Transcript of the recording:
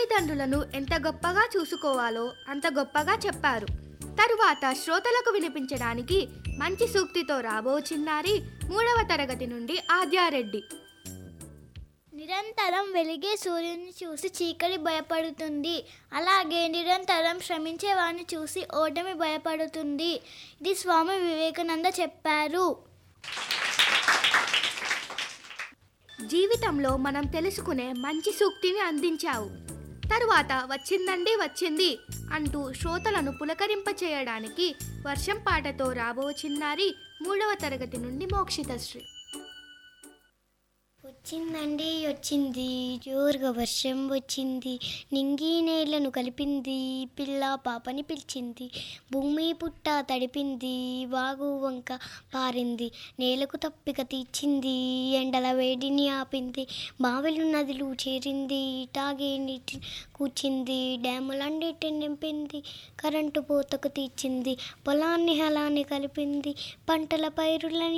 తల్లిదండ్రులను ఎంత గొప్పగా చూసుకోవాలో అంత గొప్పగా చెప్పారు తరువాత శ్రోతలకు వినిపించడానికి మంచి సూక్తితో రాబో చిన్నారి మూడవ తరగతి నుండి ఆద్యారెడ్డి నిరంతరం వెలిగే సూర్యుని చూసి చీకటి భయపడుతుంది అలాగే నిరంతరం శ్రమించే వారిని చూసి ఓటమి భయపడుతుంది ఇది స్వామి వివేకానంద చెప్పారు జీవితంలో మనం తెలుసుకునే మంచి సూక్తిని అందించావు తరువాత వచ్చిందండి వచ్చింది అంటూ శ్రోతలను పులకరింప చేయడానికి వర్షం పాటతో రాబో చిన్నారి మూడవ తరగతి నుండి మోక్షితశ్రీ వచ్చిందండి వచ్చింది జోరుగా వర్షం వచ్చింది నింగి నేలను కలిపింది పిల్ల పాపని పిలిచింది భూమి పుట్ట తడిపింది వాగు వంక పారింది నేలకు తప్పిక తీర్చింది ఎండల వేడిని ఆపింది బావిలు నదులు చేరింది తాగే నీటి కూర్చింది డ్యాములన్నిటిని నింపింది కరెంటు పోతకు తీర్చింది పొలాన్ని హలాన్ని కలిపింది పంటల పైరులని